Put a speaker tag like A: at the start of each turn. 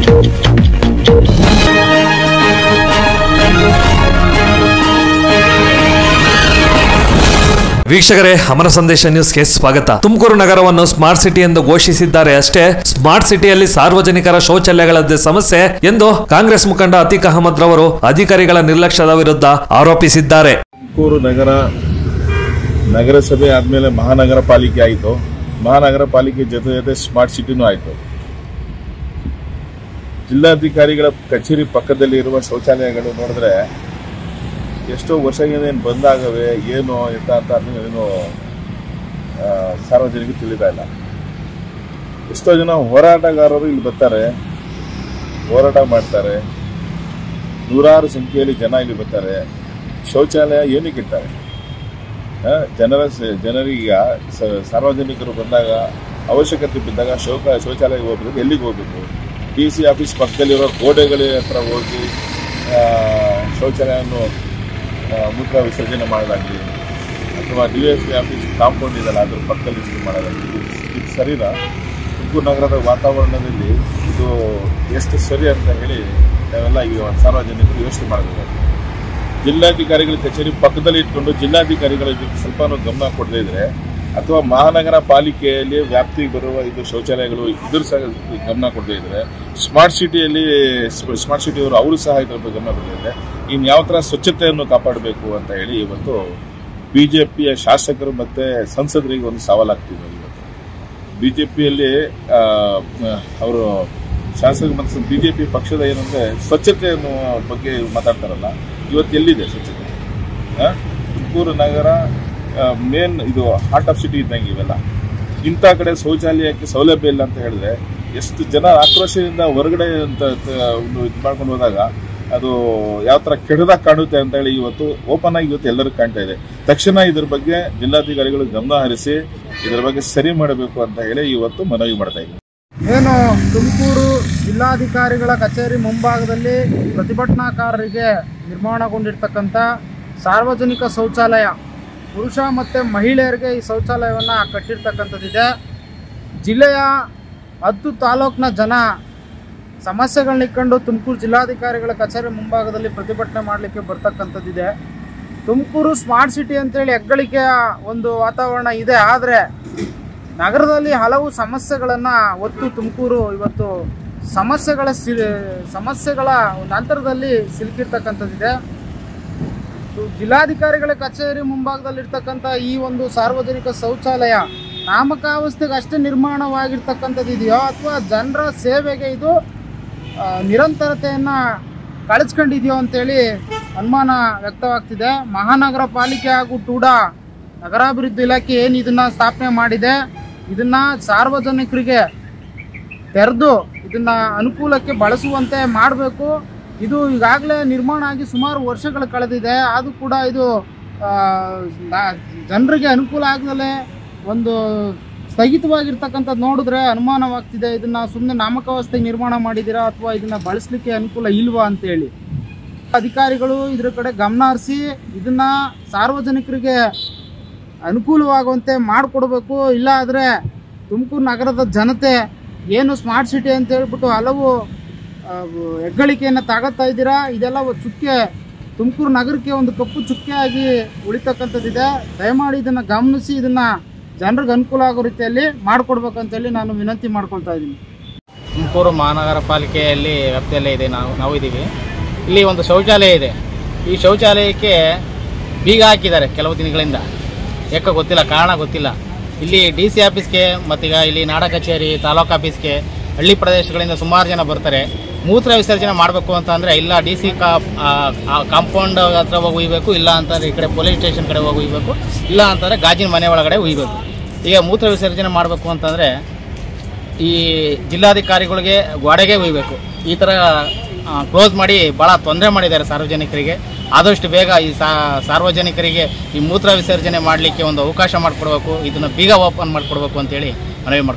A: ವೀಕ್ಷಕರೇ ಅಮರ ಸಂದೇಶ ನ್ಯೂಸ್ಗೆ ಸ್ವಾಗತ ತುಮಕೂರು ನಗರವನ್ನು ಸ್ಮಾರ್ಟ್ ಸಿಟಿ ಎಂದು ಘೋಷಿಸಿದ್ದಾರೆ ಅಷ್ಟೇ ಸ್ಮಾರ್ಟ್ ಸಿಟಿಯಲ್ಲಿ ಸಾರ್ವಜನಿಕರ ಶೌಚಾಲಯಗಳದ್ದೇ ಸಮಸ್ಯೆ ಎಂದು ಕಾಂಗ್ರೆಸ್ ಮುಖಂಡ ಅತೀಕ್ ಅಹಮದ್ ರವರು ಅಧಿಕಾರಿಗಳ ನಿರ್ಲಕ್ಷ್ಯದ ವಿರುದ್ಧ ಆರೋಪಿಸಿದ್ದಾರೆ
B: ತುಮಕೂರು ನಗರ ನಗರಸಭೆ ಆದಮೇಲೆ ಮಹಾನಗರ ಪಾಲಿಕೆ ಆಯಿತು ಮಹಾನಗರ ಪಾಲಿಕೆ ಜೊತೆ ಜೊತೆ ಸ್ಮಾರ್ಟ್ ಸಿಟಿನೂ ಆಯಿತು ಜಿಲ್ಲಾಧಿಕಾರಿಗಳ ಕಚೇರಿ ಪಕ್ಕದಲ್ಲಿ ಇರುವ ಶೌಚಾಲಯಗಳು ನೋಡಿದ್ರೆ ಎಷ್ಟೋ ವರ್ಷಗಳಿಂದ ಏನು ಬಂದಾಗವೆ ಏನು ಎಂತ ಅಂತ ಅನ್ನೋ ಏನು ಆ, ಸಾರ್ವಜನಿಕರು ತಿಳಿತಾ ಇಲ್ಲ ಎಷ್ಟೋ ಜನ ಹೋರಾಟಗಾರರು ಇಲ್ಲಿ ಬರ್ತಾರೆ ಹೋರಾಟ ಮಾಡ್ತಾರೆ ನೂರಾರು ಸಂಖ್ಯೆಯಲ್ಲಿ ಜನ ಇಲ್ಲಿ ಬರ್ತಾರೆ ಶೌಚಾಲಯ ಏನಕ್ಕೆ ಇರ್ತಾರೆ ಆ, ಜನರ ಸ- ಜನರೀಗ ಸ- ಸಾರ್ವಜನಿಕರು ಬಂದಾಗ ಅವಶ್ಯಕತೆ ಬಿದ್ದಾಗ ಶೌಚ ಶೌಚಾಲಯಕ್ಕೆ ಹೋಗ್ಬೇಕು ಎಲ್ಲಿಗೆ ಹೋಗ್ಬೇಕು ಡಿ ಸಿ ಆಫೀಸ್ ಪಕ್ಕದಲ್ಲಿರೋ ಗೋಡೆಗಳ ಹತ್ರ ಹೋಗಿ ಆ, ಶೌಚಾಲಯವನ್ನು ಆ, ಮೂತ್ರ ವಿಸರ್ಜನೆ ಮಾಡೋದಾಗಲಿ ಅಥವಾ D S P office compound ಇದೆಯಲ್ಲ ಅದ್ರ ಪಕ್ಕದಲ್ಲಿ ಇದು ಮಾಡೋದಾಗಲಿ ಇದು ಇದು ಸರಿನಾ ತುಮಕೂರು ನಗರದ ವಾತಾವರಣದಲ್ಲಿ ಇದು ಎಷ್ಟು ಸರಿ ಅಂತ ಹೇಳಿ ನಾವೆಲ್ಲ ಈಗ ಸಾರ್ವಜನಿಕರು ಯೋಚನೆ ಮಾಡಬೇಕಾಗುತ್ತೆ ಜಿಲ್ಲಾಧಿಕಾರಿಗಳ ಕಚೇರಿ ಪಕ್ಕದಲ್ಲಿ ಇಟ್ಕೊಂಡು ಜಿಲ್ಲಾಧಿಕಾರಿಗಳು ಇದಕ್ಕೆ ಸ್ವಲ್ಪ ಗಮನ ಕೊಡದೇ ಇದ್ರೆ ಅಥವಾ ಮಹಾನಗರ ಪಾಲಿಕೆಯಲ್ಲಿ ವ್ಯಾಪ್ತಿಗೆ ಬರುವ ಇದು ಶೌಚಾಲಯಗಳು ಇದ್ರ ಸಹ ಗಮನ ಕೊಡದೇ ಇದ್ರೆ ಸ್ಮಾರ್ಟ್ ಸಿಟಿಯಲ್ಲಿ ಸ್ಮಾರ್ಟ್ ಸಿಟಿಯವರು ಅವರು ಸಹ ಇದ್ರ ಬಗ್ಗೆ ಗಮನ ಕೊಡದೇ ಇದ್ರೆ ಇನ್ನು ಯಾವ ಥರ ಸ್ವಚ್ಛತೆಯನ್ನು ಕಾಪಾಡಬೇಕು ಅಂತ ಹೇಳಿ ಇವತ್ತು ಬಿಜೆಪಿಯ ಶಾಸಕರು ಮತ್ತೆ ಸಂಸದರಿಗೆ ಒಂದು ಸವಾಲಾಗ್ತಿದೆ ಇವತ್ತು ಬಿಜೆಪಿಯಲ್ಲಿ ಅವರು ಶಾಸಕ ಮತ್ತು ಬಿಜೆಪಿ ಪಕ್ಷದ ಏನಂದ್ರೆ ಸ್ವಚ್ಛತೆ ಅನ್ನುವ ಬಗ್ಗೆ ಮಾತಾಡ್ತಾರಲ್ಲ ಇವತ್ತು ಎಲ್ಲಿದೆ ಸ್ವಚ್ಛತೆ ಆ? ತುಮಕೂರು ನಗರ ಮೇನ್ ಇದು ಹಾರ್ಟ್ ಆಫ್ ಸಿಟಿ ಇದ್ದಂಗೆ ಇವೆಲ್ಲ ಇಂಥ ಕಡೆ ಶೌಚಾಲಯಕ್ಕೆ ಸೌಲಭ್ಯ ಇಲ್ಲ ಅಂತ ಹೇಳಿದ್ರೆ ಎಷ್ಟು ಜನ ಆಕ್ರೋಶದಿಂದ ಹೊರಗಡೆ ಅಂತ ಅಂತ ಒಂದು ಇದು ಮಾಡ್ಕೊಂಡು ಹೋದಾಗ ಅದು ಯಾವ ಥರ ಕೆಡದಾಗ ಕಾಣುತ್ತೆ ಅಂತ ಹೇಳಿ ಇವತ್ತು ಓಪನ್ ಆಗಿ ಇವತ್ತು ಎಲ್ಲರಿಗೂ ಕಾಣ್ತಾ ಇದೆ ತಕ್ಷಣ ಇದ್ರ ಬಗ್ಗೆ ಜಿಲ್ಲಾಧಿಕಾರಿಗಳು ಗಮನ ಹರಿಸಿ ಇದರ ಬಗ್ಗೆ ಸರಿ ಮಾಡಬೇಕು ಅಂತ ಹೇಳಿ ಇವತ್ತು ಮನವಿ ಮಾಡ್ತಾ ಇದ್ದೀವಿ
C: ಏನು ತುಮಕೂರು ಜಿಲ್ಲಾಧಿಕಾರಿಗಳ ಕಚೇರಿ ಮುಂಭಾಗದಲ್ಲಿ ಪ್ರತಿಭಟನಾಕಾರರಿಗೆ ನಿರ್ಮಾಣಗೊಂಡಿರ್ತಕ್ಕಂಥ ಸಾರ್ವಜನಿಕ ಶೌಚಾಲಯ ಪುರುಷ ಮತ್ತು ಮಹಿಳೆಯರಿಗೆ ಈ ಶೌಚಾಲಯವನ್ನು ಕಟ್ಟಿರ್ತಕ್ಕಂಥದ್ದಿದೆ ಜಿಲ್ಲೆಯ ಹತ್ತು ತಾಲೂಕಿನ ಜನ ಸಮಸ್ಯೆಗಳನ್ನ ಇಟ್ಕೊಂಡು ತುಮಕೂರು ಜಿಲ್ಲಾಧಿಕಾರಿಗಳ ಕಚೇರಿ ಮುಂಭಾಗದಲ್ಲಿ ಪ್ರತಿಭಟನೆ ಮಾಡಲಿಕ್ಕೆ ಬರ್ತಕ್ಕಂಥದ್ದಿದೆ ತುಮಕೂರು ಸ್ಮಾರ್ಟ್ ಸಿಟಿ ಅಂತೇಳಿ ಹೆಗ್ಗಳಿಕೆಯ ಒಂದು ವಾತಾವರಣ ಇದೆ ಆದರೆ ನಗರದಲ್ಲಿ ಹಲವು ಸಮಸ್ಯೆಗಳನ್ನು ಒತ್ತು ತುಮಕೂರು ಇವತ್ತು ಸಮಸ್ಯೆಗಳ ಸಿ ಸಮಸ್ಯೆಗಳ ಒಂದು ಅಂತರದಲ್ಲಿ ಸಿಲುಕಿರ್ತಕ್ಕಂಥದ್ದಿದೆ ಇದು ಜಿಲ್ಲಾಧಿಕಾರಿಗಳ ಕಚೇರಿ ಮುಂಭಾಗದಲ್ಲಿರ್ತಕ್ಕಂಥ ಈ ಒಂದು ಸಾರ್ವಜನಿಕ ಶೌಚಾಲಯ ನಾಮಕಾವಸ್ಥೆಗೆ ಅಷ್ಟೇ ನಿರ್ಮಾಣವಾಗಿರ್ತಕ್ಕಂಥದ್ದು ಇದೆಯೋ ಅಥವಾ ಜನರ ಸೇವೆಗೆ ಇದು ಆ, ನಿರಂತರತೆಯನ್ನು ಕಳಿಸ್ಕೊಂಡಿದೆಯೋ ಅಂತೇಳಿ ಅನುಮಾನ ವ್ಯಕ್ತವಾಗ್ತಿದೆ ಮಹಾನಗರ ಪಾಲಿಕೆ ಹಾಗೂ ಟೂಡಾ ನಗರಾಭಿವೃದ್ಧಿ ಇಲಾಖೆ ಏನು ಇದನ್ನ ಸ್ಥಾಪನೆ ಮಾಡಿದೆ ಇದನ್ನ ಸಾರ್ವಜನಿಕರಿಗೆ ತೆರೆದು ಇದನ್ನ ಅನುಕೂಲಕ್ಕೆ ಬಳಸುವಂತೆ ಮಾಡಬೇಕು ಇದು ಈಗಾಗಲೇ ನಿರ್ಮಾಣ ಆಗಿ ಸುಮಾರು ವರ್ಷಗಳು ಕಳೆದಿದೆ ಆದರೂ ಕೂಡ ಇದು ಜನರಿಗೆ ಅನುಕೂಲ ಆಗದಲೇ ಒಂದು ಸ್ಥಗಿತವಾಗಿರ್ತಕ್ಕಂಥದ್ದು ನೋಡಿದ್ರೆ ಅನುಮಾನವಾಗ್ತಿದೆ ಇದನ್ನ ಸುಮ್ಮನೆ ನಾಮಕಾವಸ್ಥೆಗೆ ನಿರ್ಮಾಣ ಮಾಡಿದ್ದೀರಾ ಅಥವಾ ಇದನ್ನ ಬಳಸಲಿಕ್ಕೆ ಅನುಕೂಲ ಇಲ್ವಾ ಅಂತೇಳಿ ಅಧಿಕಾರಿಗಳು ಇದ್ರ ಕಡೆ ಗಮನ ಹರಿಸಿ ಇದನ್ನ ಸಾರ್ವಜನಿಕರಿಗೆ ಅನುಕೂಲವಾಗುವಂತೆ ಮಾಡಿಕೊಡ್ಬೇಕು ಇಲ್ಲ ಆದರೆ ತುಮಕೂರು ನಗರದ ಜನತೆ ಏನು ಸ್ಮಾರ್ಟ್ ಸಿಟಿ ಅಂತ ಹೇಳ್ಬಿಟ್ಟು ಹಲವು ಆ, ಹೆಗ್ಗಳಿಕೆಯನ್ನು ತಾಗತ್ತಾ ಇದ್ದೀರಾ ಇದೆಲ್ಲ ಒಂದು ಚುಕ್ಕೆ ತುಮಕೂರು ನಗರಕ್ಕೆ ಒಂದು ಕಪ್ಪು ಚುಕ್ಕೆ ಆಗಿ ಉಳಿತಕ್ಕಂಥದ್ದಿದೆ ದಯಮಾಡಿ ಇದನ್ನು ಗಮನಿಸಿ ಇದನ್ನು ಜನರಿಗೆ ಅನುಕೂಲ ಆಗೋ ರೀತಿಯಲ್ಲಿ ಮಾಡಿಕೊಡ್ಬೇಕಂತೇಳಿ ನಾನು ವಿನಂತಿ ಮಾಡ್ಕೊಳ್ತಾ ಇದ್ದೀನಿ
D: ತುಮಕೂರು ಮಹಾನಗರ ಪಾಲಿಕೆಯಲ್ಲಿ ವ್ಯಾಪ್ತಿಯಲ್ಲೇ ಇದೆ ನಾವು ನಾವು ಇದ್ದೀವಿ ಇಲ್ಲಿ ಒಂದು ಶೌಚಾಲಯ ಇದೆ ಈ ಶೌಚಾಲಯಕ್ಕೆ ಬೀಗ ಹಾಕಿದ್ದಾರೆ ಕೆಲವು ದಿನಗಳಿಂದ ಯಾಕೆ ಗೊತ್ತಿಲ್ಲ ಕಾರಣ ಗೊತ್ತಿಲ್ಲ ಇಲ್ಲಿ ಡಿ ಸಿ ಆಫೀಸ್ಗೆ ಮತ್ತೀಗ ಇಲ್ಲಿ ನಾಡ ಕಚೇರಿ ತಾಲೂಕು ಆಫೀಸ್ಗೆ ಹಳ್ಳಿ ಪ್ರದೇಶಗಳಿಂದ ಸುಮಾರು ಜನ ಬರ್ತಾರೆ ಮೂತ್ರ ವಿಸರ್ಜನೆ ಮಾಡಬೇಕು ಅಂತ ಅಂದರೆ ಇಲ್ಲ ಡಿ ಸಿ ಕಾಂಪೌಂಡ್ ಹತ್ರ ಹೋಗಿ ಉಯ್ಬೇಕು ಇಲ್ಲ ಅಂತಂದರೆ ಈ ಕಡೆ ಪೊಲೀಸ್ ಸ್ಟೇಷನ್ ಕಡೆ ಹೋಗಿ ಉಯ್ಬೇಕು ಇಲ್ಲ ಅಂತಂದರೆ ಗಾಜಿನ ಮನೆ ಒಳಗಡೆ ಉಯ್ಬೇಕು ಈಗ ಮೂತ್ರ ವಿಸರ್ಜನೆ ಮಾಡಬೇಕು ಅಂತಂದರೆ ಈ ಜಿಲ್ಲಾಧಿಕಾರಿಗಳಿಗೆ ಗೋಡೆಗೆ ಒಯ್ಬೇಕು ಈ ಥರ ಕ್ಲೋಸ್ ಮಾಡಿ ಭಾಳ ತೊಂದರೆ ಮಾಡಿದ್ದಾರೆ ಸಾರ್ವಜನಿಕರಿಗೆ ಆದಷ್ಟು ಬೇಗ ಈ ಸಾ- ಸಾರ್ವಜನಿಕರಿಗೆ ಈ ಮೂತ್ರ ವಿಸರ್ಜನೆ ಮಾಡಲಿಕ್ಕೆ ಒಂದು ಅವಕಾಶ ಮಾಡಿಕೊಡ್ಬೇಕು ಇದನ್ನು ಬೀಗ ಓಪನ್ ಮಾಡಿಕೊಡ್ಬೇಕು ಅಂತೇಳಿ ಮನವಿ ಮಾಡ್ತೀನಿ